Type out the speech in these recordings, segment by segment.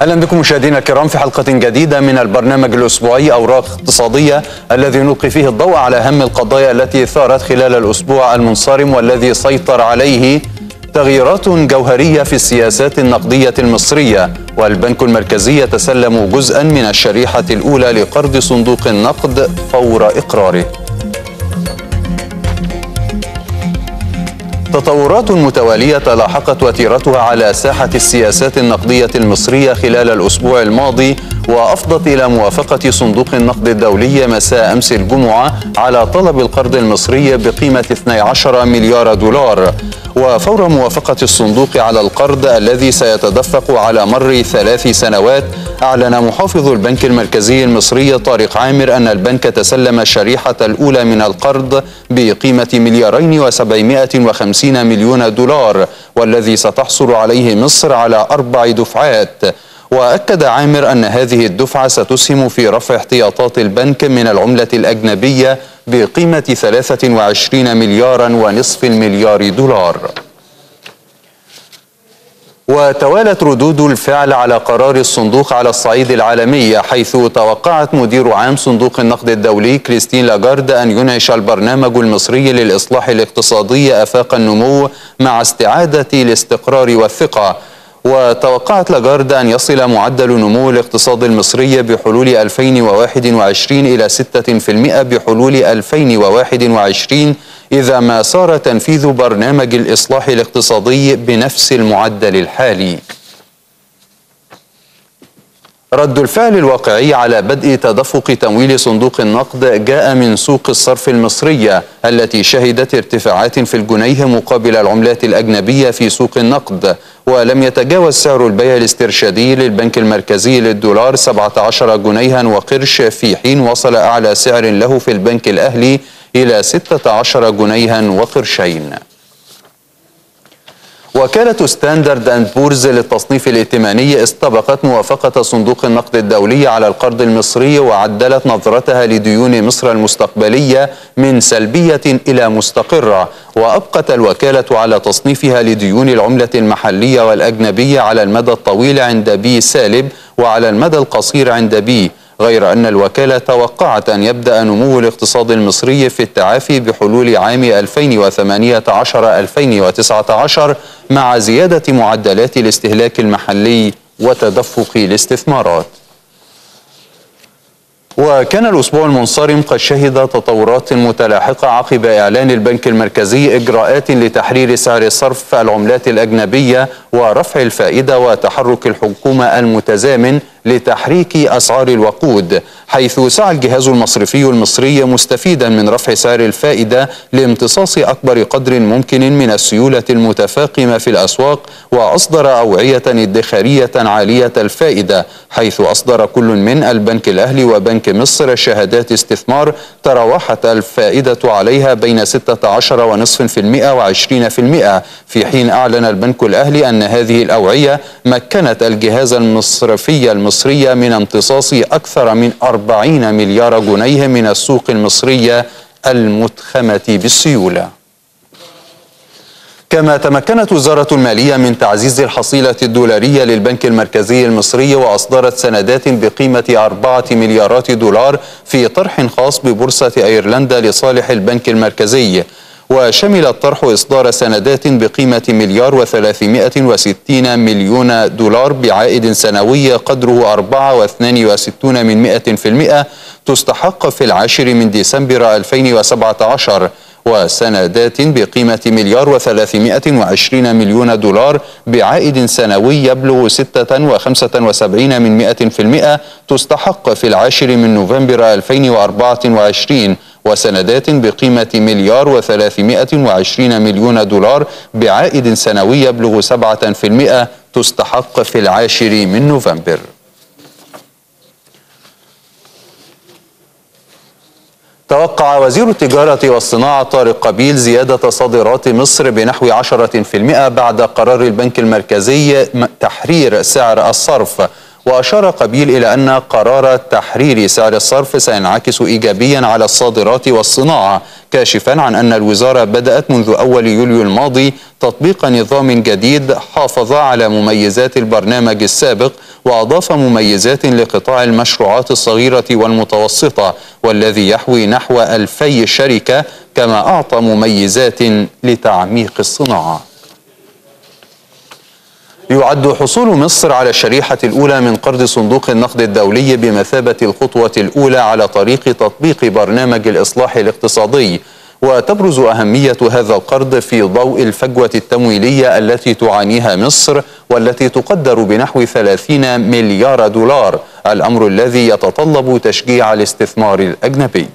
اهلا بكم مشاهدينا الكرام في حلقه جديده من البرنامج الاسبوعي اوراق اقتصاديه الذي نلقي فيه الضوء على اهم القضايا التي ثارت خلال الاسبوع المنصرم والذي سيطر عليه تغييرات جوهريه في السياسات النقديه المصريه والبنك المركزي يتسلم جزءا من الشريحه الاولى لقرض صندوق النقد فور اقراره تطورات متوالية لاحقت وتيرتها على ساحة السياسات النقدية المصرية خلال الأسبوع الماضي وأفضت إلى موافقة صندوق النقد الدولي مساء أمس الجمعة على طلب القرض المصري بقيمة 12 مليار دولار وفور موافقة الصندوق على القرض الذي سيتدفق على مر ثلاث سنوات أعلن محافظ البنك المركزي المصري طارق عامر أن البنك تسلم الشريحة الأولى من القرض بقيمة مليارين وسبعمائة وخمسين مليون دولار والذي ستحصل عليه مصر على أربع دفعات واكد عامر ان هذه الدفعه ستسهم في رفع احتياطات البنك من العمله الاجنبيه بقيمه 23 مليارا ونصف المليار دولار وتوالت ردود الفعل على قرار الصندوق على الصعيد العالمي حيث توقعت مدير عام صندوق النقد الدولي كريستين لاغارد أن ينعش البرنامج المصري للإصلاح الاقتصادي أفاق النمو مع استعادة الاستقرار والثقة وتوقعت لاغارد أن يصل معدل نمو الاقتصاد المصري بحلول 2021 إلى 6% بحلول 2021 إذا ما سار تنفيذ برنامج الإصلاح الاقتصادي بنفس المعدل الحالي رد الفعل الواقعي على بدء تدفق تمويل صندوق النقد جاء من سوق الصرف المصرية التي شهدت ارتفاعات في الجنيه مقابل العملات الأجنبية في سوق النقد ولم يتجاوز سعر البيع الاسترشادي للبنك المركزي للدولار 17 جنيها وقرش في حين وصل أعلى سعر له في البنك الأهلي إلى 16 جنيها وقرشين وكالة ستاندرد أند بورز للتصنيف الائتماني استبقت موافقة صندوق النقد الدولي على القرض المصري وعدلت نظرتها لديون مصر المستقبلية من سلبية إلى مستقرة وأبقت الوكالة على تصنيفها لديون العملة المحلية والأجنبية على المدى الطويل عند بي سالب وعلى المدى القصير عند بي غير أن الوكالة توقعت أن يبدأ نمو الاقتصاد المصري في التعافي بحلول عام 2018-2019 مع زيادة معدلات الاستهلاك المحلي وتدفق الاستثمارات وكان الأسبوع المنصرم قد شهد تطورات متلاحقة عقب إعلان البنك المركزي إجراءات لتحرير سعر الصرف العملات الأجنبية ورفع الفائدة وتحرك الحكومة المتزامن لتحريك أسعار الوقود حيث سعى الجهاز المصرفي المصري مستفيدا من رفع سعر الفائدة لامتصاص أكبر قدر ممكن من السيولة المتفاقمة في الأسواق وأصدر أوعية ادخارية عالية الفائدة حيث أصدر كل من البنك الأهلي وبنك مصر شهادات استثمار تراوحت الفائدة عليها بين 16.5% و20% في حين أعلن البنك الأهلي أن هذه الأوعية مكنت الجهاز المصرفي المصري من امتصاص أكثر من 40 مليار جنيه من السوق المصرية المتخمة بالسيولة كما تمكنت وزارة المالية من تعزيز الحصيلة الدولارية للبنك المركزي المصري وأصدرت سندات بقيمة أربعة مليارات دولار في طرح خاص ببورصة أيرلندا لصالح البنك المركزي وشمل الطرح إصدار سندات بقيمة مليار وثلاثمائة وستين مليون دولار بعائد سنوي قدره أربعة واثنان وستون من مئة في المئة تستحق في العاشر من ديسمبر 2017 وسندات بقيمة مليار وثلاثمائة وعشرين مليون دولار بعائد سنوي يبلغ ستة وخمسة وسبعين من مئة في المئة تستحق في العاشر من نوفمبر 2024 وسندات بقيمة مليار وثلاثمائة وعشرين مليون دولار بعائد سنوي يبلغ سبعة في المئة تستحق في العاشر من نوفمبر توقع وزير التجارة والصناعة طارق قبيل زيادة صادرات مصر بنحو 10% بعد قرار البنك المركزي تحرير سعر الصرف وأشار قبيل إلى أن قرار تحرير سعر الصرف سينعكس إيجابيا على الصادرات والصناعة كاشفا عن أن الوزارة بدأت منذ أول يوليو الماضي تطبيق نظام جديد حافظ على مميزات البرنامج السابق وأضاف مميزات لقطاع المشروعات الصغيرة والمتوسطة والذي يحوي نحو ألفي شركة كما أعطى مميزات لتعميق الصناعة يعد حصول مصر على الشريحة الأولى من قرض صندوق النقد الدولي بمثابة الخطوة الأولى على طريق تطبيق برنامج الإصلاح الاقتصادي وتبرز أهمية هذا القرض في ضوء الفجوة التمويلية التي تعانيها مصر والتي تقدر بنحو 30 مليار دولار الأمر الذي يتطلب تشجيع الاستثمار الأجنبي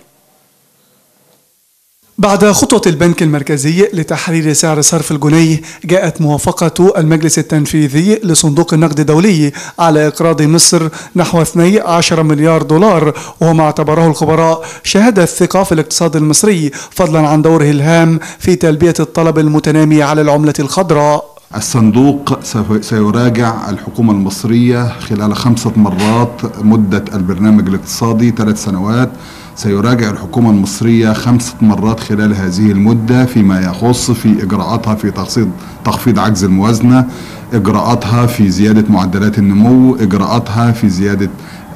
بعد خطوة البنك المركزي لتحرير سعر صرف الجنيه جاءت موافقة المجلس التنفيذي لصندوق النقد الدولي على إقراض مصر نحو 12 مليار دولار وما اعتبره الخبراء شهادة ثقة في الاقتصاد المصري فضلا عن دوره الهام في تلبية الطلب المتنامي على العملة الخضراء الصندوق سيراجع الحكومة المصرية خلال خمسة مرات مدة البرنامج الاقتصادي ثلاث سنوات سيراجع الحكومة المصرية خمسة مرات خلال هذه المدة فيما يخص في إجراءاتها في تخفيض تخفيض عجز الموازنة إجراءاتها في زيادة معدلات النمو إجراءاتها في زيادة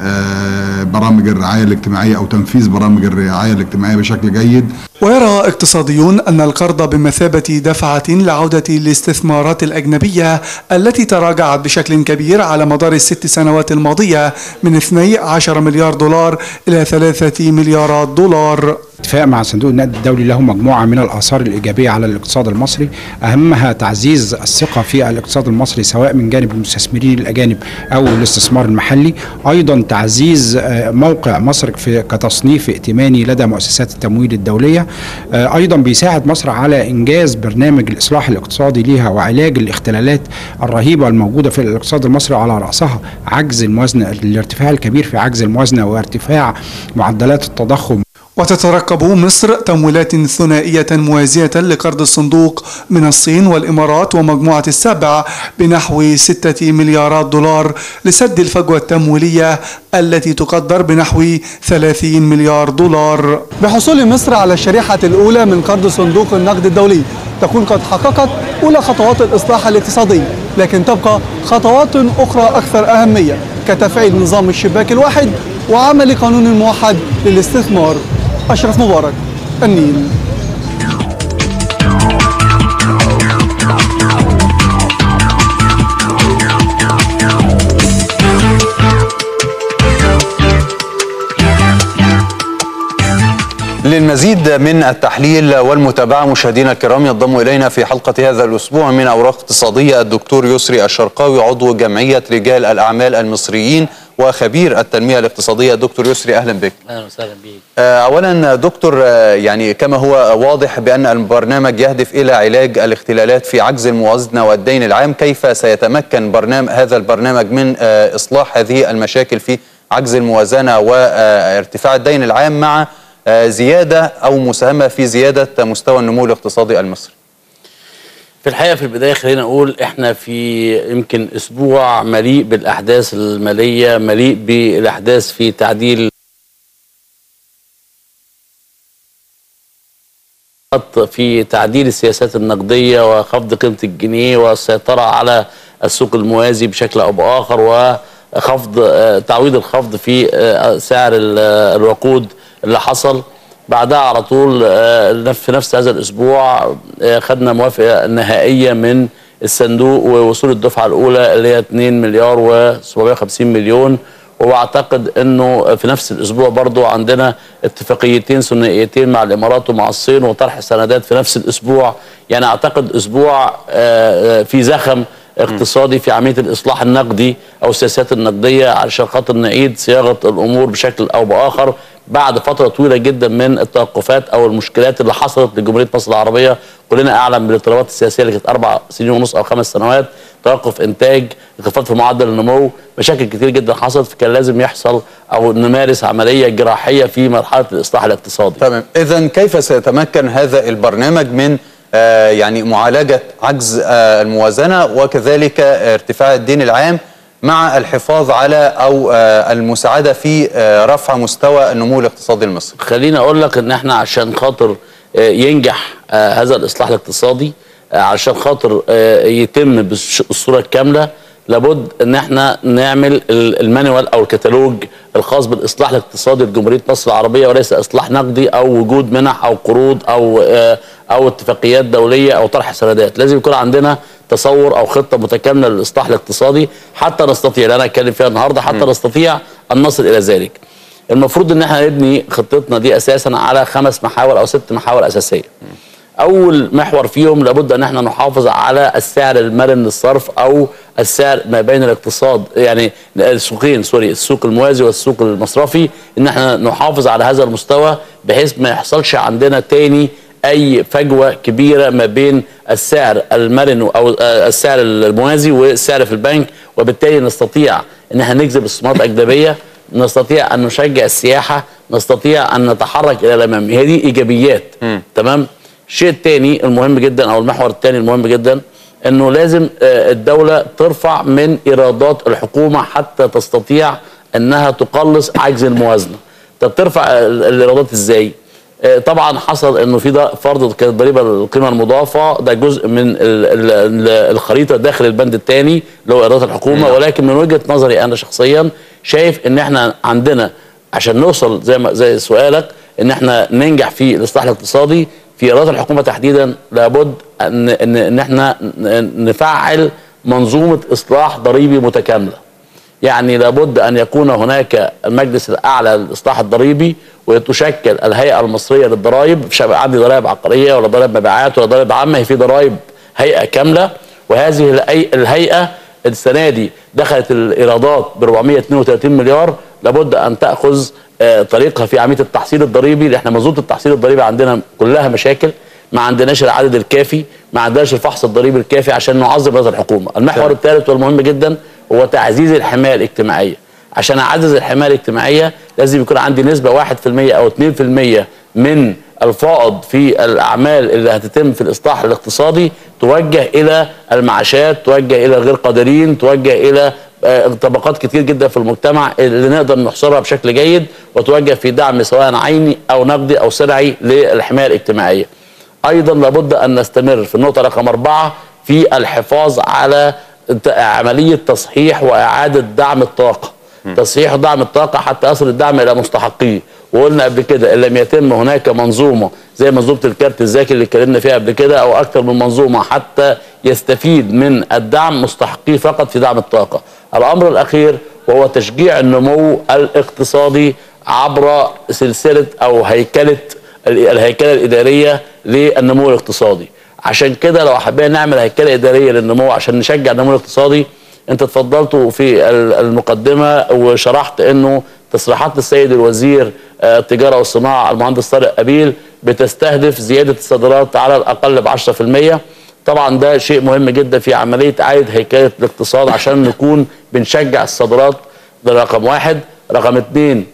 آه، برامج الرعاية الاجتماعية أو تنفيذ برامج الرعاية الاجتماعية بشكل جيد ويرى اقتصاديون أن القرض بمثابة دفعة لعودة الاستثمارات الأجنبية التي تراجعت بشكل كبير على مدار الست سنوات الماضية من 12 مليار دولار إلى 3 مليارات دولار اتفاق مع صندوق النقد الدولي له مجموعه من الاثار الايجابيه على الاقتصاد المصري اهمها تعزيز الثقه في الاقتصاد المصري سواء من جانب المستثمرين الاجانب او الاستثمار المحلي ايضا تعزيز آه، موقع مصر في كتصنيف ائتماني لدى مؤسسات التمويل الدوليه آه، ايضا بيساعد مصر على انجاز برنامج الاصلاح الاقتصادي ليها وعلاج الاختلالات الرهيبه الموجوده في الاقتصاد المصري على راسها عجز الموازنه الارتفاع الكبير في عجز الموازنه وارتفاع معدلات التضخم وتترقب مصر تمويلات ثنائية موازية لقرض الصندوق من الصين والإمارات ومجموعة السبع بنحو ستة مليارات دولار لسد الفجوة التمويلية التي تقدر بنحو 30 مليار دولار بحصول مصر على الشريحة الأولى من قرض صندوق النقد الدولي تكون قد حققت أولى خطوات الإصلاح الاقتصادي لكن تبقى خطوات أخرى أكثر أهمية كتفعيل نظام الشباك الواحد وعمل قانون موحد للاستثمار أشرف مبارك النيل للمزيد من التحليل والمتابعة مشاهدينا الكرام ينضم إلينا في حلقة هذا الأسبوع من أوراق اقتصادية الدكتور يسري الشرقاوي عضو جمعية رجال الأعمال المصريين وخبير التنمية الاقتصادية دكتور يسري أهلا بك أهلا وسهلا بك آه، أولا دكتور آه، يعني كما هو واضح بأن البرنامج يهدف إلى علاج الاختلالات في عجز الموازنة والدين العام كيف سيتمكن برنامج هذا البرنامج من آه، إصلاح هذه المشاكل في عجز الموازنة وارتفاع الدين العام مع زيادة أو مساهمة في زيادة مستوى النمو الاقتصادي المصري في الحقيقه في البدايه خلينا نقول احنا في يمكن اسبوع مليء بالاحداث الماليه مليء بالاحداث في تعديل في تعديل السياسات النقديه وخفض قيمه الجنيه والسيطره على السوق الموازي بشكل او باخر وخفض تعويض الخفض في سعر الوقود اللي حصل بعدها على طول آه، في نفس هذا الاسبوع آه، خدنا موافقه نهائيه من الصندوق ووصول الدفعه الاولى اللي هي 2 مليار و750 مليون واعتقد انه في نفس الاسبوع برضو عندنا اتفاقيتين ثنائيتين مع الامارات ومع الصين وطرح سندات في نفس الاسبوع يعني اعتقد اسبوع آه، في زخم اقتصادي في عمليه الاصلاح النقدي او السياسات النقديه علشان خاطر نعيد صياغه الامور بشكل او باخر بعد فتره طويله جدا من التوقفات او المشكلات اللي حصلت لجمهوريه مصر العربيه كلنا اعلم بالاضطرابات السياسيه اللي كانت اربع سنين ونص او خمس سنوات توقف انتاج انخفاض في معدل النمو مشاكل كتير جدا حصلت فكان لازم يحصل او نمارس عمليه جراحيه في مرحله الاصلاح الاقتصادي تمام اذا كيف سيتمكن هذا البرنامج من آه يعني معالجه عجز آه الموازنه وكذلك ارتفاع الدين العام مع الحفاظ على او آه، المساعده في آه، رفع مستوى النمو الاقتصادي المصري خليني اقول لك ان احنا عشان خاطر آه، ينجح آه، هذا الاصلاح الاقتصادي آه، عشان خاطر آه، يتم بالصوره الكامله لابد ان احنا نعمل ال- المانيوال او الكتالوج الخاص بالاصلاح الاقتصادي لجمهوريه مصر العربيه وليس اصلاح نقدي او وجود منح او قروض او آه، او اتفاقيات دوليه او طرح سندات لازم يكون عندنا تصور او خطه متكامله للاصلاح الاقتصادي حتى نستطيع اللي انا اتكلم فيها النهارده حتى نستطيع ان نصل الى ذلك المفروض ان احنا نبني خطتنا دي اساسا على خمس محاور او ست محاور اساسيه اول محور فيهم لابد ان احنا نحافظ على السعر المرن للصرف او السعر ما بين الاقتصاد يعني السوقين سوري السوق الموازي والسوق المصرفي ان احنا نحافظ على هذا المستوى بحيث ما يحصلش عندنا تاني اي فجوه كبيره ما بين السعر المرن او آه، السعر الموازي والسعر في البنك وبالتالي نستطيع ان احنا نجذب استثمارات اجنبيه نستطيع ان نشجع السياحه نستطيع ان نتحرك الى الامام هي دي ايجابيات تمام الشيء الثاني المهم جدا او المحور الثاني المهم جدا انه لازم آه، الدوله ترفع من ايرادات الحكومه حتى تستطيع انها تقلص عجز الموازنه طب ترفع ال- الايرادات ازاي آه، طبعا حصل انه في ده فرض كانت ضريبه القيمه المضافه ده جزء من ال ال ال الخريطه داخل البند الثاني اللي هو ايرادات الحكومه ولكن من وجهه نظري انا شخصيا شايف ان احنا عندنا عشان نوصل زي ما زي سؤالك ان احنا ننجح في الاصلاح الاقتصادي في ايرادات الحكومه تحديدا لابد ان ان, إن احنا ن- نفعل منظومه اصلاح ضريبي متكامله يعني لابد ان يكون هناك المجلس الاعلى للاصلاح الضريبي وتشكل الهيئه المصريه للضرائب مش هيبقى عندي ضرائب عقاريه ولا ضرائب مبيعات ولا ضرائب عامه هي في ضرائب هيئه كامله وهذه الهي- الهيئه السنه دي دخلت الايرادات ب 432 مليار لابد ان تاخذ آه، طريقها في عمليه التحصيل الضريبي لان احنا منظومه التحصيل الضريبي عندنا كلها مشاكل ما عندناش العدد الكافي ما عندناش الفحص الضريبي الكافي عشان نعظم هذه الحكومه المحور الثالث والمهم جدا هو تعزيز الحمايه الاجتماعيه عشان اعزز الحمايه الاجتماعيه لازم يكون عندي نسبه 1% او 2% من الفائض في الاعمال اللي هتتم في الاصلاح الاقتصادي توجه الى المعاشات توجه الى الغير قادرين توجه الى آه، طبقات كتير جدا في المجتمع اللي نقدر نحصرها بشكل جيد وتوجه في دعم سواء عيني او نقدي او سلعي للحمايه الاجتماعيه. ايضا لابد ان نستمر في النقطه رقم اربعه في الحفاظ على ت- عمليه تصحيح واعاده دعم الطاقه. تصحيح ودعم الطاقه حتى يصل الدعم الى مستحقيه وقلنا قبل كده ان لم يتم هناك منظومه زي منظومه الكارت الذكي اللي اتكلمنا فيها قبل كده او اكثر من منظومه حتى يستفيد من الدعم مستحقيه فقط في دعم الطاقه. الامر الاخير وهو تشجيع النمو الاقتصادي عبر سلسله او هيكله ال- الهيكله الاداريه للنمو الاقتصادي. عشان كده لو حبينا نعمل هيكله اداريه للنمو عشان نشجع النمو الاقتصادي انت اتفضلت في ال- المقدمه وشرحت انه تصريحات السيد الوزير آه، التجاره والصناعه المهندس طارق قبيل بتستهدف زياده الصادرات على الاقل ب 10% طبعا ده شيء مهم جدا في عمليه اعاده هيكله الاقتصاد عشان نكون بنشجع الصادرات ده رقم واحد رقم اتنين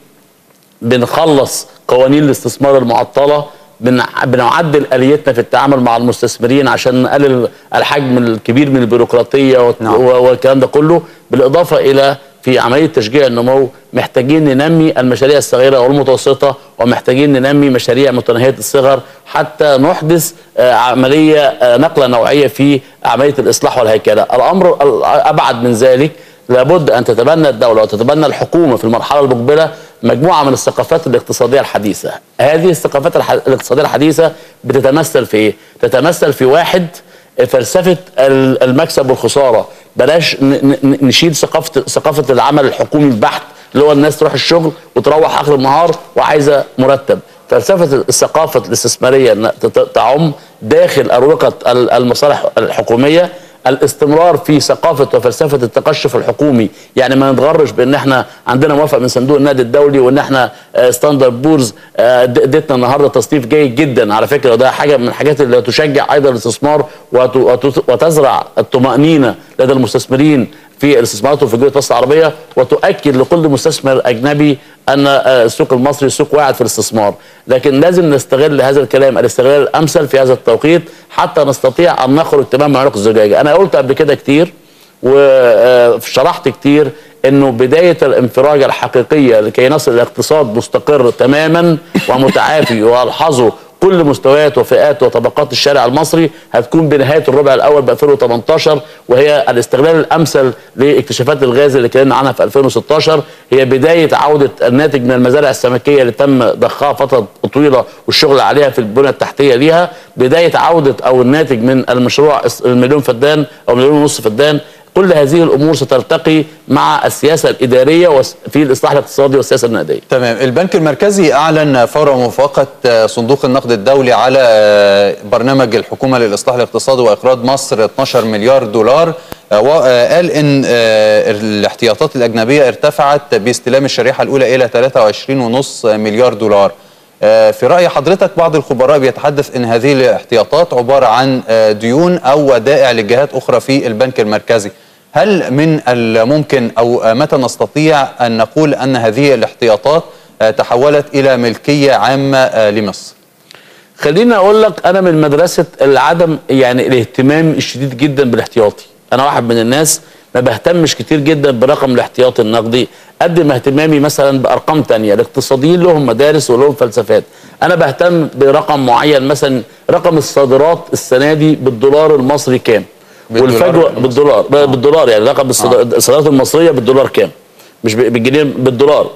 بنخلص قوانين الاستثمار المعطله بن- بنعدل اليتنا في التعامل مع المستثمرين عشان نقلل الحجم الكبير من البيروقراطيه والت- نعم. و- والكلام ده كله بالاضافه الى في عمليه تشجيع النمو محتاجين ننمي المشاريع الصغيره والمتوسطه ومحتاجين ننمي مشاريع متناهيه الصغر حتى نحدث آه، عمليه آه، نقله نوعيه في عمليه الاصلاح والهيكله الامر الابعد من ذلك لابد ان تتبنى الدوله وتتبنى الحكومه في المرحله المقبله مجموعه من الثقافات الاقتصاديه الحديثه. هذه الثقافات الح- الاقتصاديه الحديثه بتتمثل في ايه؟ تتمثل في واحد فلسفه ال- المكسب والخساره، بلاش ن- ن- نشيل ثقافه ثقافه العمل الحكومي البحت اللي هو الناس تروح الشغل وتروح اخر النهار وعايزه مرتب. فلسفه الثقافه الاستثماريه إن ت- تعم داخل اروقه ال- المصالح الحكوميه الاستمرار في ثقافه وفلسفه التقشف الحكومي يعني ما نتغرش بان احنا عندنا موافقه من صندوق النقد الدولي وان احنا آه، ستاندرد بورز آه، د- ادتنا النهارده تصنيف جيد جدا على فكره وده حاجه من الحاجات اللي تشجع ايضا الاستثمار وت- وت- وتزرع الطمانينه لدى المستثمرين في الاستثمارات في جمهوريه مصر العربيه وتؤكد لكل مستثمر اجنبي ان آه، السوق المصري سوق واعد في الاستثمار لكن لازم نستغل هذا الكلام الاستغلال الامثل في هذا التوقيت حتى نستطيع ان نخرج تماما من عنق الزجاجه انا قلت قبل كده كتير وشرحت كتير انه بدايه الانفراجه الحقيقيه لكي نصل الى اقتصاد مستقر تماما ومتعافي ويلحظه كل مستويات وفئات وطبقات الشارع المصري هتكون بنهايه الربع الاول ب 2018 وهي الاستغلال الامثل لاكتشافات الغاز اللي اتكلمنا عنها في 2016 هي بدايه عوده الناتج من المزارع السمكيه اللي تم ضخها فتره طويله والشغل عليها في البنى التحتيه ليها بدايه عوده او الناتج من المشروع المليون فدان او مليون ونص فدان كل هذه الامور سترتقي مع السياسه الاداريه وس- في الاصلاح الاقتصادي والسياسه النقديه تمام البنك المركزي أعلن فور موافقة آه، صندوق النقد الدولي على آه، برنامج الحكومة للإصلاح الاقتصادي وإقراض مصر 12 مليار دولار آه، وقال إن آه، الاحتياطات الأجنبية ارتفعت باستلام الشريحة الأولى إلى 23.5 مليار دولار آه، في رأي حضرتك بعض الخبراء بيتحدث أن هذه الاحتياطات عبارة عن آه، ديون أو ودائع لجهات أخرى في البنك المركزي هل من الممكن أو آه، متى نستطيع أن نقول أن هذه الاحتياطات آه، تحولت إلى ملكية عامة آه، لمصر خليني اقول لك انا من مدرسه العدم يعني الاهتمام الشديد جدا بالاحتياطي انا واحد من الناس ما بهتمش كتير جدا برقم الاحتياطي النقدي قد ما اهتمامي مثلا بارقام تانية الاقتصاديين لهم مدارس ولهم فلسفات انا بهتم برقم معين مثلا رقم الصادرات السنه دي بالدولار المصري كام بالدولار والفجوه المصري. بالدولار بالدولار يعني رقم الصادر- الصادرات المصريه بالدولار كام مش ب- بالجنيه بالدولار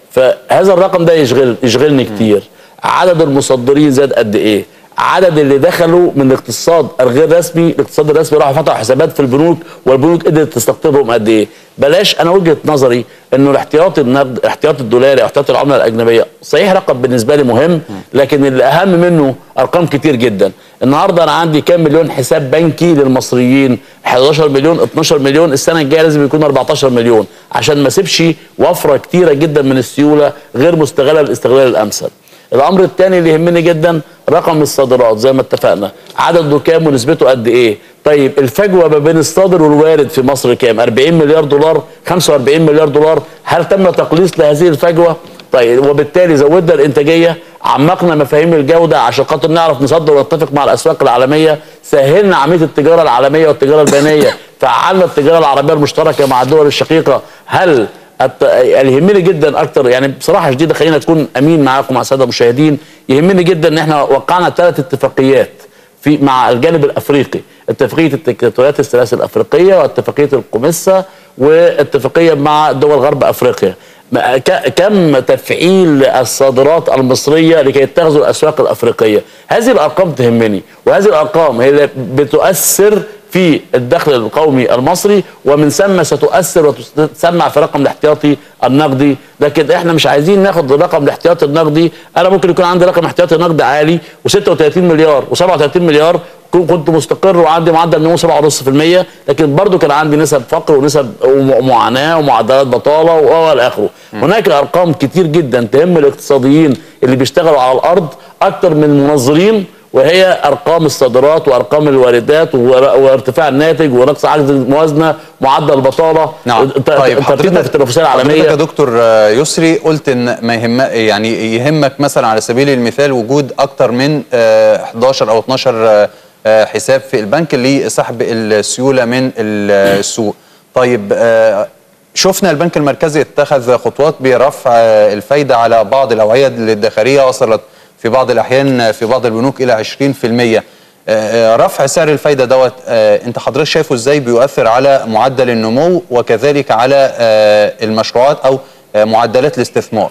فهذا الرقم ده يشغل يشغلني كتير عدد المصدرين زاد قد ايه عدد اللي دخلوا من الاقتصاد الغير رسمي الاقتصاد الرسمي راحوا فتحوا حسابات في البنوك والبنوك قدرت تستقطبهم قد ايه بلاش انا وجهه نظري انه الاحتياطي النقد الاحتياطي الدولاري او احتياطي العمله الاجنبيه صحيح رقم بالنسبه لي مهم لكن اللي اهم منه ارقام كتير جدا النهارده انا عندي كام مليون حساب بنكي للمصريين 11 مليون 12 مليون السنه الجايه لازم يكون 14 مليون عشان ما اسيبش وفره كتيره جدا من السيوله غير مستغله الاستغلال الامثل الامر الثاني اللي يهمني جدا رقم الصادرات زي ما اتفقنا عدده كام ونسبته قد ايه طيب الفجوه ما بين الصادر والوارد في مصر كام 40 مليار دولار 45 مليار دولار هل تم تقليص لهذه الفجوه طيب وبالتالي زودنا الانتاجيه عمقنا مفاهيم الجوده عشان خاطر نعرف نصدر ونتفق مع الاسواق العالميه سهلنا عمليه التجاره العالميه والتجاره البينيه فعلنا التجاره العربيه المشتركه مع الدول الشقيقه هل الت- اللي يهمني جدا اكتر يعني بصراحه شديده خلينا اكون امين معاكم مع الساده المشاهدين يهمني جدا ان احنا وقعنا ثلاث اتفاقيات في مع الجانب الافريقي اتفاقيه التكتلات الثلاث الافريقيه واتفاقيه القمصه واتفاقيه مع دول غرب افريقيا ما- ك- كم تفعيل الصادرات المصريه لكي تغزو الاسواق الافريقيه هذه الارقام تهمني وهذه الارقام هي اللي بتؤثر في الدخل القومي المصري ومن ثم ستؤثر وتسمع في رقم الاحتياطي النقدي لكن احنا مش عايزين ناخد الرقم الاحتياطي النقدي انا ممكن يكون عندي رقم احتياطي نقدي عالي و36 مليار و37 مليار كن- كنت مستقر وعندي معدل نمو 7.5% لكن برضو كان عندي نسب فقر ونسب وم- معاناه ومعدلات بطاله والى اخره هناك ارقام كتير جدا تهم الاقتصاديين اللي بيشتغلوا على الارض اكتر من المنظرين وهي ارقام الصادرات وارقام الواردات ور- وارتفاع الناتج ونقص عجز الموازنه معدل البطاله نعم ت- طيب ترتيبنا في التنافسيه حضرتك يا العالميه دكتور آه، يسري قلت ان ما يهم يعني يهمك مثلا على سبيل المثال وجود اكتر من آه، 11 او 12 آه، آه، حساب في البنك لسحب السيوله من السوق طيب آه، شفنا البنك المركزي اتخذ خطوات برفع آه، الفايده على بعض الاوعيه الادخاريه وصلت في بعض الاحيان في بعض البنوك الى 20% آه، رفع سعر الفايده دوت آه، انت حضرتك شايفه ازاي بيؤثر على معدل النمو وكذلك على آه، المشروعات او آه، معدلات الاستثمار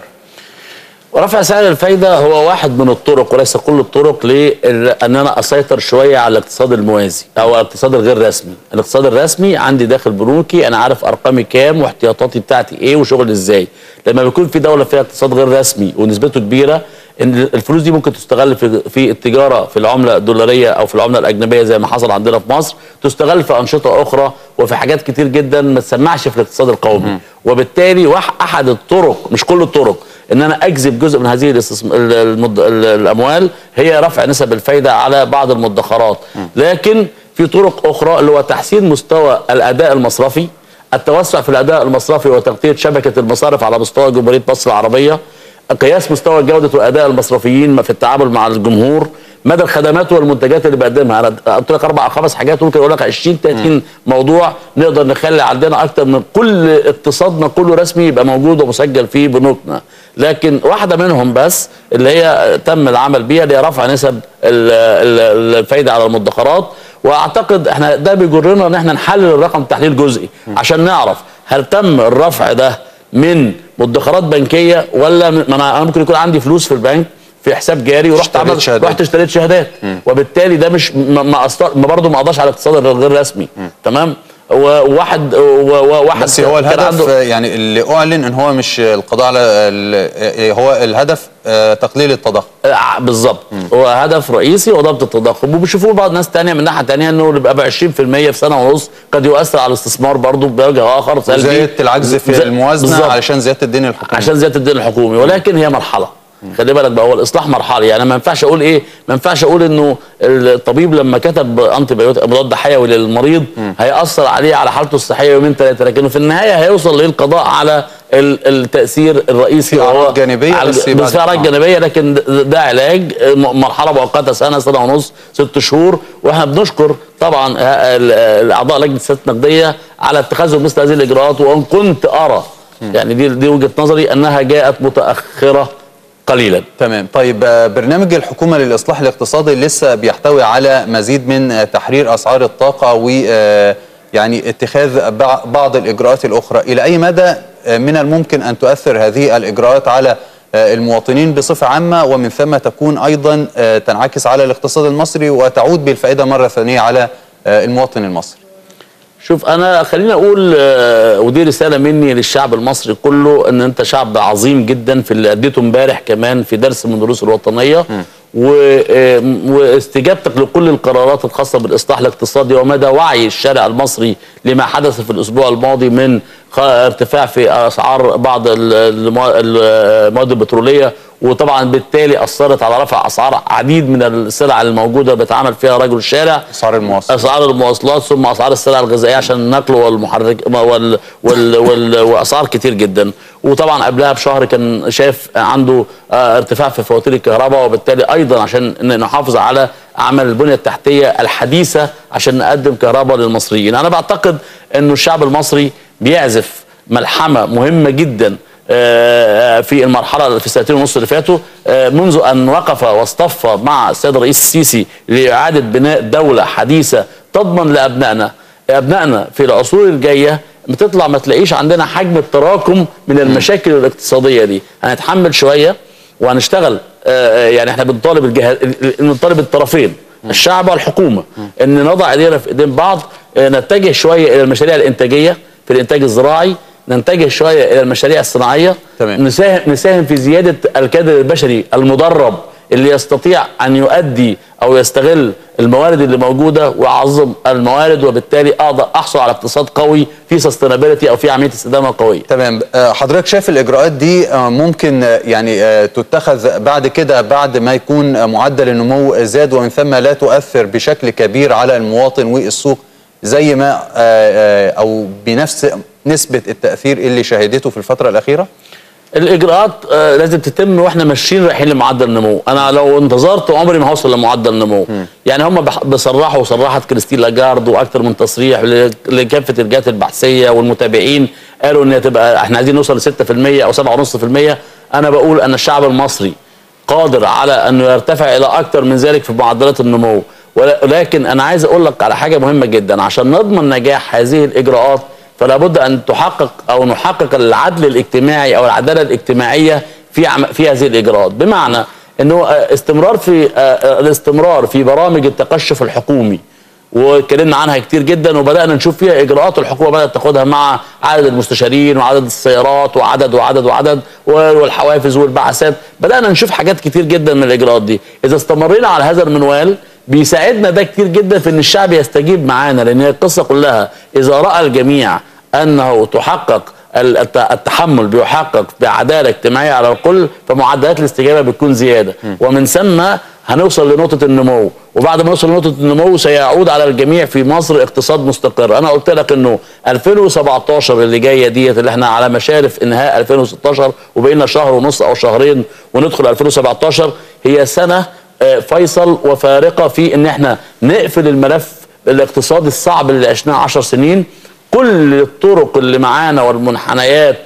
رفع سعر الفايده هو واحد من الطرق وليس كل الطرق لان انا اسيطر شويه على الاقتصاد الموازي او الاقتصاد الغير رسمي الاقتصاد الرسمي عندي داخل بنوكي انا عارف ارقامي كام واحتياطاتي بتاعتي ايه وشغل ازاي لما بيكون في دوله فيها اقتصاد غير رسمي ونسبته كبيره ان الفلوس دي ممكن تستغل في في التجاره في العمله الدولاريه او في العمله الاجنبيه زي ما حصل عندنا في مصر تستغل في انشطه اخرى وفي حاجات كتير جدا ما تسمعش في الاقتصاد القومي وبالتالي واحد احد الطرق مش كل الطرق ان انا اجذب جزء من هذه الاستثم... ال- المد... ال- الاموال هي رفع نسب الفايده على بعض المدخرات لكن في طرق اخرى اللي هو تحسين مستوى الاداء المصرفي التوسع في الاداء المصرفي وتغطيه شبكه المصارف على مستوى جمهوريه مصر العربيه قياس مستوى جوده واداء المصرفيين في التعامل مع الجمهور مدى الخدمات والمنتجات اللي بقدمها انا قلت لك اربع او خمس حاجات ممكن اقول لك 20 30 موضوع نقدر نخلي عندنا اكتر من كل اقتصادنا كله رسمي يبقى موجود ومسجل فيه بنوكنا لكن واحده منهم بس اللي هي تم العمل بيها اللي هي رفع نسب ال- ال- الفايده على المدخرات واعتقد احنا ده بيجرنا ان احنا نحلل الرقم تحليل جزئي عشان نعرف هل تم الرفع ده من مدخرات بنكيه ولا من ما انا أنا ممكن يكون عندي فلوس في البنك في حساب جاري ورحت اشتريت عمل شهادات. رحت اشتريت شهادات وبالتالي ده مش ما ما, أثر- ما برضه ما قضاش على الاقتصاد الغير رسمي تمام وواحد وواحد بس هو كان الهدف عنده- آه، يعني اللي اعلن ان هو مش القضاء على ال- آه، هو الهدف آه، تقليل التضخم آه، بالظبط هو هدف رئيسي هو ضبط التضخم وبيشوفوه بعض ناس تانية من ناحيه تانية انه يبقى ب 20% في سنه ونص قد يؤثر على الاستثمار برضه بوجه اخر سلبي زياده العجز في زي- الموازنه بالظبط. علشان زياده الدين الحكومي عشان زياده الدين الحكومي ولكن هي مرحله خلي بالك بقى هو الاصلاح مرحلي يعني ما ينفعش اقول ايه ما ينفعش اقول انه الطبيب لما كتب انتي بيوتيك مضاد حيوي للمريض هياثر عليه على حالته الصحيه يومين ثلاثه لكنه في النهايه هيوصل للقضاء على ال- التاثير الرئيسي في أعراض وهو جانبية على- بس بعد- بس في اعراض آه. جانبيه لكن ده- ده علاج م- مرحله مؤقته سنه سنه ونص ست شهور واحنا بنشكر طبعا ه- ال- الاعضاء لجنه السياسات النقديه على اتخاذهم مثل هذه الاجراءات وان كنت ارى يعني دي دي وجهه نظري انها جاءت متاخره قليلا تمام طيب آه، برنامج الحكومة للإصلاح الاقتصادي لسه بيحتوي على مزيد من آه، تحرير أسعار الطاقة و آه، يعني اتخاذ بع- بعض الإجراءات الأخرى إلى أي مدى آه، من الممكن أن تؤثر هذه الإجراءات على آه، المواطنين بصفة عامة ومن ثم تكون أيضا آه، تنعكس على الاقتصاد المصري وتعود بالفائدة مرة ثانية على آه، المواطن المصري شوف انا خليني اقول آه، ودي رساله مني للشعب المصري كله ان انت شعب عظيم جدا في اللي اديته امبارح كمان في درس من دروس الوطنيه و- آه، واستجابتك لكل القرارات الخاصه بالاصلاح الاقتصادي ومدى وعي الشارع المصري لما حدث في الاسبوع الماضي من خ- ارتفاع في اسعار بعض ال- الموا- المواد البتروليه وطبعا بالتالي اثرت على رفع اسعار عديد من السلع الموجوده بيتعامل فيها رجل الشارع أسعار المواصلات اسعار المواصلات ثم اسعار السلع الغذائيه عشان النقل والمحرك وال وال وال واسعار كتير جدا وطبعا قبلها بشهر كان شايف عنده آه، ارتفاع في فواتير الكهرباء وبالتالي ايضا عشان ن- نحافظ على عمل البنيه التحتيه الحديثه عشان نقدم كهرباء للمصريين انا بعتقد انه الشعب المصري بيعزف ملحمه مهمه جدا آه، في المرحله في السنتين ونص اللي فاتوا آه، منذ ان وقف واصطف مع السيد الرئيس السيسي لاعاده بناء دوله حديثه تضمن لابنائنا ابنائنا في العصور الجايه بتطلع ما تلاقيش عندنا حجم التراكم من المشاكل الاقتصاديه دي هنتحمل شويه وهنشتغل آه، يعني احنا بنطالب الجهاز بنطالب الطرفين الشعب والحكومه ان نضع ايدينا في ايدين بعض آه، نتجه شويه الى المشاريع الانتاجيه في الانتاج الزراعي ننتجه شويه الى المشاريع الصناعيه تمام. نساهم نساهم في زياده الكادر البشري المدرب اللي يستطيع ان يؤدي او يستغل الموارد اللي موجوده ويعظم الموارد وبالتالي اقدر احصل على اقتصاد قوي في سستينابيلتي او في عمليه استدامه قويه تمام آه، حضرتك شايف الإجراءات دي آه، ممكن آه، يعني آه، تتخذ بعد كده بعد ما يكون آه، معدل النمو زاد ومن ثم لا تؤثر بشكل كبير على المواطن والسوق زي ما آه، آه، أو بنفس نسبة التأثير اللي شهدته في الفترة الأخيرة؟ الاجراءات آه لازم تتم واحنا ماشيين رايحين لمعدل النمو انا لو انتظرت عمري ما هوصل لمعدل النمو يعني هم بح- بيصرحوا وصرحت كريستين لاجارد واكثر من تصريح ل- لكافه الجهات البحثيه والمتابعين قالوا ان تبقى احنا عايزين نوصل ل 6% او 7.5% انا بقول ان الشعب المصري قادر على انه يرتفع الى اكثر من ذلك في معدلات النمو ولكن انا عايز اقول لك على حاجه مهمه جدا عشان نضمن نجاح هذه الاجراءات فلا بد ان تحقق او نحقق العدل الاجتماعي او العداله الاجتماعيه في عم في هذه الاجراءات بمعنى انه آه، استمرار في آه، آه، الاستمرار في برامج التقشف الحكومي واتكلمنا عنها كتير جدا وبدانا نشوف فيها اجراءات الحكومه بدات تاخدها مع عدد المستشارين وعدد السيارات وعدد وعدد وعدد والحوافز والبعثات بدانا نشوف حاجات كتير جدا من الاجراءات دي اذا استمرينا على هذا المنوال بيساعدنا ده كتير جدا في ان الشعب يستجيب معانا لان هي القصه كلها اذا راى الجميع انه تحقق ال- الت- التحمل بيحقق بعداله اجتماعيه على الكل فمعدلات الاستجابه بتكون زياده ومن ثم هنوصل لنقطه النمو وبعد ما نوصل لنقطه النمو سيعود على الجميع في مصر اقتصاد مستقر انا قلت لك انه 2017 اللي جايه ديت اللي احنا على مشارف انهاء 2016 وبقينا شهر ونص او شهرين وندخل 2017 هي سنه آه، فيصل وفارقه في ان احنا نقفل الملف الاقتصادي الصعب اللي عشناه 10 سنين كل الطرق اللي معانا والمنحنيات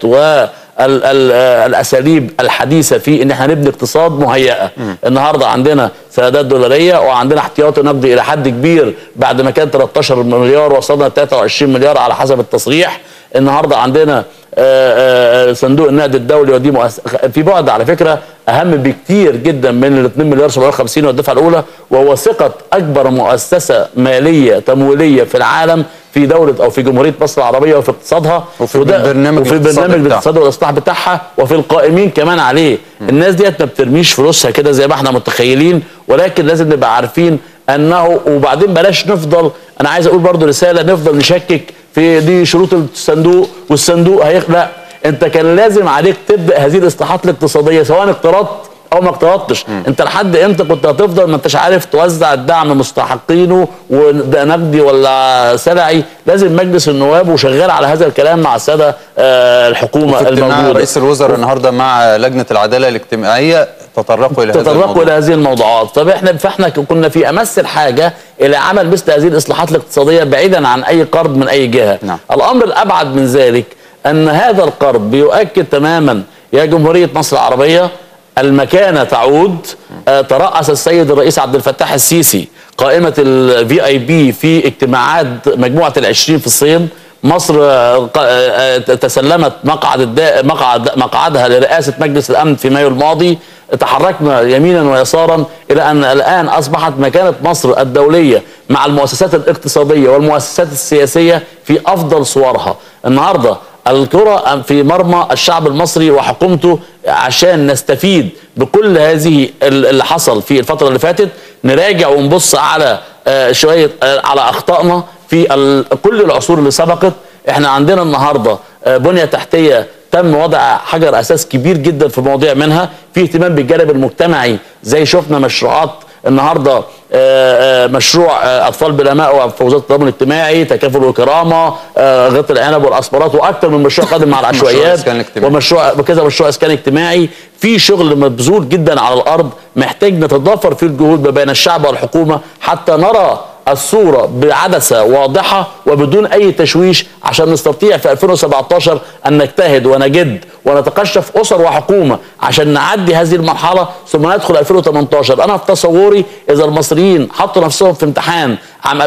والاساليب الحديثه في ان احنا نبني اقتصاد مهيئه النهارده عندنا سندات دولاريه وعندنا احتياطي نقدي الى حد كبير بعد ما كان 13 مليار وصلنا ل 23 مليار على حسب التصريح النهارده عندنا آه، آه، صندوق النقد الدولي ودي مؤس... في بعد على فكره اهم بكتير جدا من ال 2 مليار 750 والدفعه الاولى وهو ثقه اكبر مؤسسه ماليه تمويليه في العالم في دوله او في جمهوريه مصر العربيه وفي اقتصادها وفي وده- البرنامج وفي الاقتصادي البرنامج بتاعها. الاقتصادي والاصلاح بتاعها وفي القائمين كمان عليه الناس ديت ما بترميش فلوسها كده زي ما احنا متخيلين ولكن لازم نبقى عارفين انه وبعدين بلاش نفضل انا عايز اقول برضو رساله نفضل نشكك في دي شروط الصندوق والصندوق هيخ لا انت كان لازم عليك تبدا هذه الاصلاحات الاقتصاديه سواء اقترضت او ما اقترضتش انت لحد امتى كنت هتفضل ما انتش عارف توزع الدعم مستحقينه وده نقدي ولا سلعي لازم مجلس النواب وشغال على هذا الكلام مع الساده آه، الحكومه في اجتماع الموجوده رئيس الوزراء النهارده مع لجنه العداله الاجتماعيه تطرقوا الى هذا تطرقوا الموضوع الى هذه الموضوعات طب احنا فاحنا كنا في امس الحاجه الى عمل مثل هذه الاصلاحات الاقتصاديه بعيدا عن اي قرض من اي جهه نعم. الامر الابعد من ذلك ان هذا القرض بيؤكد تماما يا جمهوريه مصر العربيه المكانه تعود آه، ترأس السيد الرئيس عبد الفتاح السيسي قائمه الفي اي بي في اجتماعات مجموعه العشرين في الصين مصر آه، ق- آه، تسلمت مقعد الدا- مقعد مقعدها لرئاسه مجلس الامن في مايو الماضي تحركنا يمينا ويسارا الى ان الان اصبحت مكانه مصر الدوليه مع المؤسسات الاقتصاديه والمؤسسات السياسيه في افضل صورها النهارده الكرة في مرمى الشعب المصري وحكومته عشان نستفيد بكل هذه ال- اللي حصل في الفترة اللي فاتت نراجع ونبص على آه، شوية آه، على أخطائنا في ال- كل العصور اللي سبقت احنا عندنا النهاردة آه، بنية تحتية تم وضع حجر اساس كبير جدا في مواضيع منها في اهتمام بالجانب المجتمعي زي شفنا مشروعات النهارده آه، آه، مشروع آه، اطفال بلا مأوى في وزاره التضامن الاجتماعي تكافل وكرامه آه، غط العنب والاسمرات واكثر من مشروع قادم مع العشوائيات إسكان اجتماعي. ومشروع وكذا مشروع اسكان اجتماعي في شغل مبذول جدا على الارض محتاج نتضافر فيه الجهود ما بين الشعب والحكومه حتى نرى الصورة بعدسة واضحة وبدون أي تشويش عشان نستطيع في 2017 أن نجتهد ونجد ونتقشف أسر وحكومة عشان نعدي هذه المرحلة ثم ندخل 2018 أنا في تصوري إذا المصريين حطوا نفسهم في امتحان عام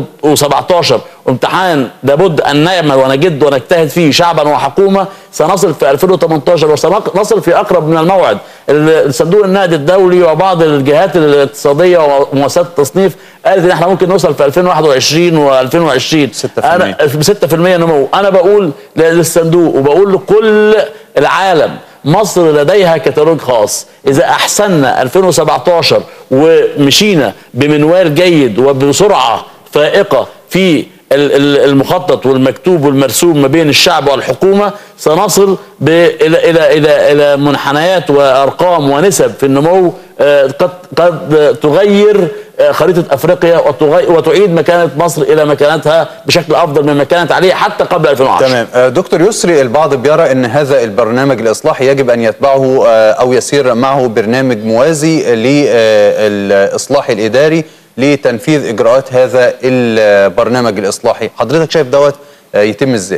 2017 امتحان لابد أن نعمل ونجد ونجتهد فيه شعبا وحكومة سنصل في 2018 وسنصل في أقرب من الموعد الصندوق النقد الدولي وبعض الجهات الاقتصادية ومؤسسات التصنيف قالت ان احنا ممكن نوصل في 2021 و2020 6%. انا ب 6% نمو انا بقول للصندوق وبقول لكل العالم مصر لديها كتالوج خاص اذا احسننا 2017 ومشينا بمنوال جيد وبسرعه فائقه في ال- ال- المخطط والمكتوب والمرسوم ما بين الشعب والحكومه سنصل ب- الى الى الى الى منحنيات وارقام ونسب في النمو آه، قد قد تغير آه، خريطه افريقيا وتغي- وتعيد مكانه مصر الى مكانتها بشكل افضل مما كانت عليه حتى قبل 2010 تمام آه، دكتور يسري البعض بيرى ان هذا البرنامج الاصلاحي يجب ان يتبعه آه، او يسير معه برنامج موازي للاصلاح الاداري لتنفيذ اجراءات هذا البرنامج الاصلاحي حضرتك شايف دوت آه، يتم ازاي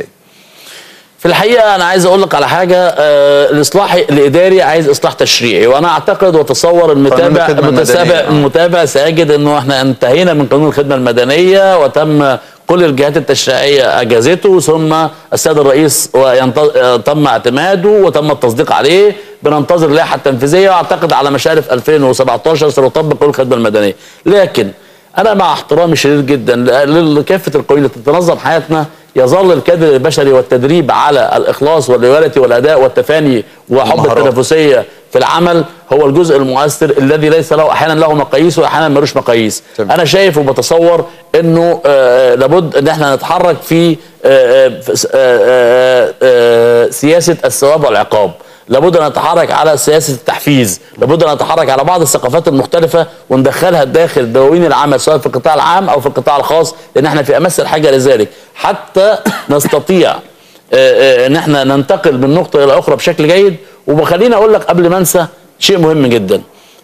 في الحقيقه انا عايز اقول لك على حاجه آه الاصلاح الاداري عايز اصلاح تشريعي وانا اعتقد واتصور المتابع الخدمة المتابع المدنية، آه. المتابع سيجد انه احنا انتهينا من قانون الخدمه المدنيه وتم كل الجهات التشريعيه اجازته ثم السيد الرئيس وينت- آه، تم اعتماده وتم التصديق عليه بننتظر اللائحه التنفيذيه واعتقد على مشارف 2017 سنطبق قانون الخدمه المدنيه لكن انا مع احترامي الشديد جدا ل- لكافه القوانين التي تتنظم حياتنا يظل الكادر البشري والتدريب على الاخلاص واللويالة والاداء والتفاني وحب المهارات. التنافسيه في العمل هو الجزء المؤثر الذي ليس له احيانا له مقاييس واحيانا ملوش مقاييس تمام. انا شايف وبتصور انه آه لابد ان احنا نتحرك في آه آه في س- آه آه آه سياسه الثواب والعقاب لابد ان نتحرك على سياسه التحفيز لابد ان نتحرك على بعض الثقافات المختلفه وندخلها داخل دواوين العمل سواء في القطاع العام او في القطاع الخاص لان احنا في امس الحاجه لذلك حتى نستطيع آه، آه، ان احنا ننتقل من نقطه الى اخرى بشكل جيد وخليني اقول لك قبل ما انسى شيء مهم جدا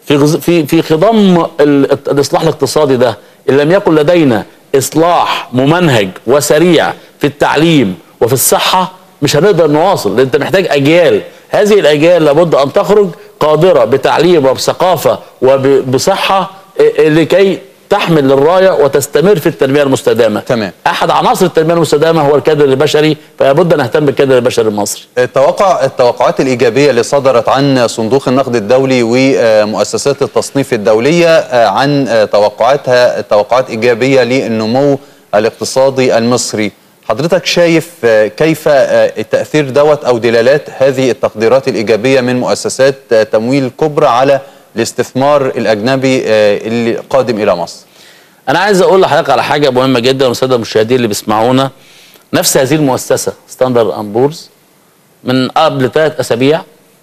في غز- في في خضم ال- الاصلاح الاقتصادي ده ان لم يكن لدينا اصلاح ممنهج وسريع في التعليم وفي الصحه مش هنقدر نواصل لان انت محتاج اجيال هذه الاجيال لابد ان تخرج قادره بتعليم وبثقافه وبصحه إيه، لكي تحمل الرايه وتستمر في التنميه المستدامه تمام. احد عناصر التنميه المستدامه هو الكادر البشري فلا بد ان نهتم بالكادر البشري المصري التوقع التوقعات الإيجابية اللي صدرت عن صندوق النقد الدولي ومؤسسات التصنيف الدولية آه، عن آه، توقعاتها توقعات إيجابية للنمو الاقتصادي المصري حضرتك شايف آه، كيف آه، التأثير دوت أو دلالات هذه التقديرات الإيجابية من مؤسسات آه، تمويل كبرى على الاستثمار الأجنبي آه، اللي قادم إلى مصر انا عايز اقول لحضرتك على حاجه مهمه جدا والساده المشاهدين اللي بيسمعونا نفس هذه المؤسسه ستاندرد اند بورز من قبل ثلاث اسابيع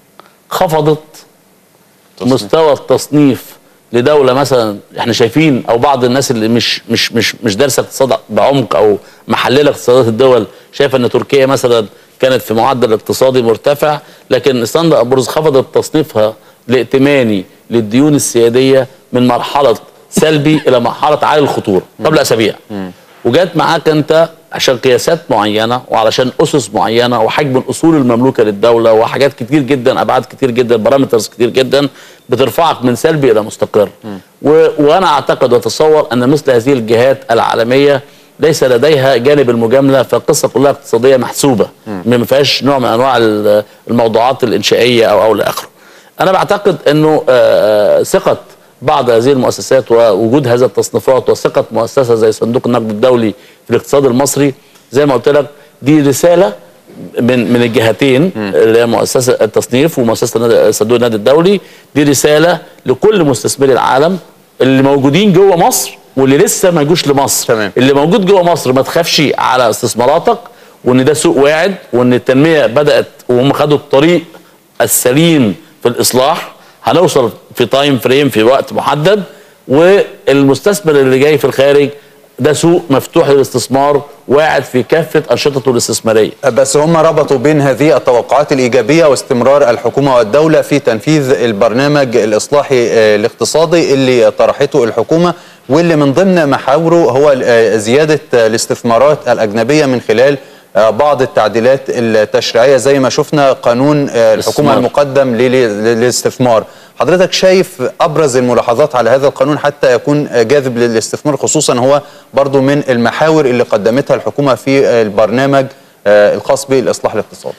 خفضت تصنيف. مستوى التصنيف لدوله مثلا احنا شايفين او بعض الناس اللي مش مش مش مش دارسه اقتصاد بعمق او محلله اقتصادات الدول شايفه ان تركيا مثلا كانت في معدل اقتصادي مرتفع لكن ستاندرد اند بورز خفضت تصنيفها لائتماني للديون السياديه من مرحله سلبي الى مرحله عالي الخطوره قبل اسابيع وجات معاك انت عشان قياسات معينه وعلشان اسس معينه وحجم الاصول المملوكه للدوله وحاجات كتير جدا ابعاد كتير جدا بارامترز كتير جدا بترفعك من سلبي الى مستقر و... وانا اعتقد واتصور ان مثل هذه الجهات العالميه ليس لديها جانب المجامله فالقصه كلها اقتصاديه محسوبه ما فيهاش نوع من انواع ال- الموضوعات الانشائيه او او لاخره انا بعتقد انه آه، آه، ثقه بعض هذه المؤسسات ووجود هذه التصنيفات وثقه مؤسسه زي صندوق النقد الدولي في الاقتصاد المصري زي ما قلت لك دي رساله من من الجهتين اللي هي مؤسسه التصنيف ومؤسسه النادي- صندوق النقد الدولي دي رساله لكل مستثمري العالم اللي موجودين جوه مصر واللي لسه ما جوش لمصر تمام. اللي موجود جوه مصر ما تخافش على استثماراتك وان ده سوق واعد وان التنميه بدات وهم خدوا الطريق السليم في الاصلاح هنوصل في تايم فريم في وقت محدد والمستثمر اللي جاي في الخارج ده سوق مفتوح للاستثمار واعد في كافه انشطته الاستثماريه بس هم ربطوا بين هذه التوقعات الإيجابية واستمرار الحكومة والدولة في تنفيذ البرنامج الإصلاحي آه، الاقتصادي اللي طرحته الحكومة واللي من ضمن محاوره هو آه، زيادة آه، الاستثمارات الأجنبية من خلال آه، بعض التعديلات التشريعية زي ما شفنا قانون آه، الحكومة الاستثمار. المقدم لل- للاستثمار حضرتك شايف أبرز الملاحظات على هذا القانون حتى يكون آه، جاذب للاستثمار خصوصا هو برضو من المحاور اللي قدمتها الحكومة في آه، البرنامج آه، الخاص بالإصلاح الاقتصادي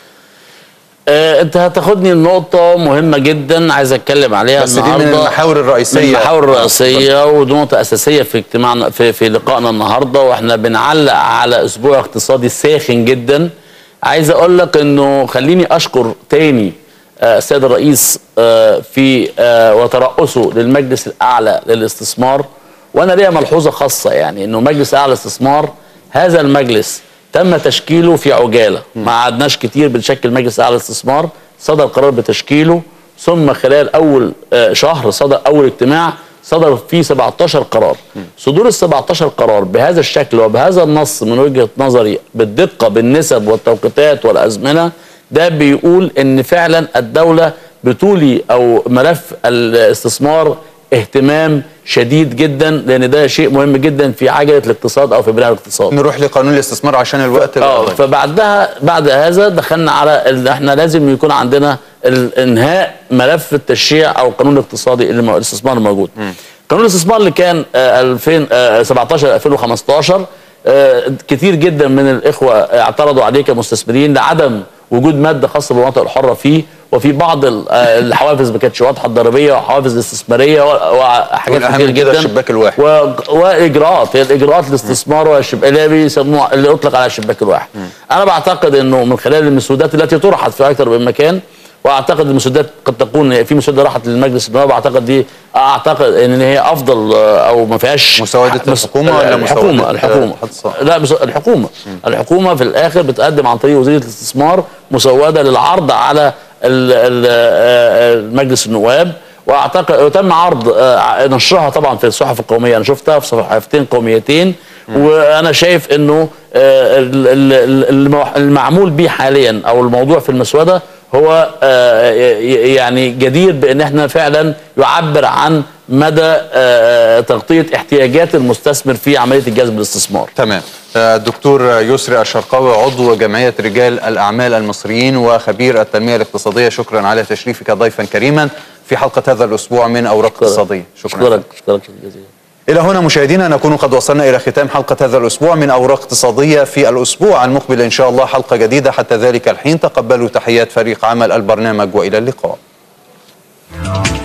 آه انت هتاخدني لنقطه مهمه جدا عايز اتكلم عليها بس دي من النهارده المحاور الرئيسية. من المحاور الرئيسيه ودي نقطه اساسيه في اجتماعنا في في لقائنا النهارده واحنا بنعلق على اسبوع اقتصادي ساخن جدا عايز اقول لك انه خليني اشكر تاني آه، السيد الرئيس آه، في آه، وترأسه للمجلس الاعلى للاستثمار وانا ليا ملحوظه خاصه يعني انه مجلس اعلى الاستثمار هذا المجلس تم تشكيله في عجاله ما قعدناش كتير بنشكل مجلس اعلى الاستثمار صدر قرار بتشكيله ثم خلال اول آه، شهر صدر اول اجتماع صدر فيه 17 قرار صدور ال 17 قرار بهذا الشكل وبهذا النص من وجهه نظري بالدقه بالنسب والتوقيتات والازمنه ده بيقول ان فعلا الدوله بتولي او ملف الاستثمار اهتمام شديد جدا لان ده شيء مهم جدا في عجله الاقتصاد او في بناء الاقتصاد نروح لقانون الاستثمار عشان الوقت اه القريب. فبعدها بعد هذا دخلنا على ان احنا لازم يكون عندنا ال- انهاء ملف التشريع او القانون الاقتصادي اللي مو- الاستثمار الموجود. قانون الاستثمار اللي كان آه، 2017 2015 آه، كتير جدا من الاخوه اعترضوا عليه كمستثمرين لعدم وجود ماده خاصه بالمناطق الحره فيه وفي بعض ال- آه، الحوافز ما كانتش واضحه الضريبيه وحوافز استثماريه و- وحاجات والأهم كتير من كده جدا الشباك الواحد. و... واجراءات هي الاجراءات الاستثمار والشب... اللي هي بيسموها اللي اطلق على الشباك الواحد انا بعتقد انه من خلال المسودات التي طرحت في اكثر من مكان واعتقد المسودات قد تكون في مسوده راحت للمجلس النواب اعتقد دي اعتقد ان هي افضل آه، او ما فيهاش مسودة مس- الحكومة ولا الحكومه مسودة الحكومه حد صح؟ لا مس- الحكومه الحكومه في الاخر بتقدم عن طريق وزيره الاستثمار مسوده للعرض على ال- ال- آه، مجلس النواب واعتقد وتم عرض آه، نشرها طبعا في الصحف القوميه انا شفتها في صحيفتين قوميتين وانا شايف انه آه، ال- ال- ال- المو- المعمول به حاليا او الموضوع في المسوده هو آه، ي- يعني جدير بان احنا فعلا يعبر عن مدى آه، تغطيه احتياجات المستثمر في عمليه الجذب الاستثمار. تمام آه، الدكتور يسري الشرقاوي عضو جمعية رجال الأعمال المصريين وخبير التنمية الاقتصادية شكرا على تشريفك ضيفا كريما في حلقة هذا الأسبوع من أوراق اقتصادية شكرا, اشكرك اشكرك جزيلا. إلى هنا مشاهدينا نكون قد وصلنا إلى ختام حلقة هذا الأسبوع من أوراق اقتصادية في الأسبوع المقبل إن شاء الله حلقة جديدة حتى ذلك الحين تقبلوا تحيات فريق عمل البرنامج وإلى اللقاء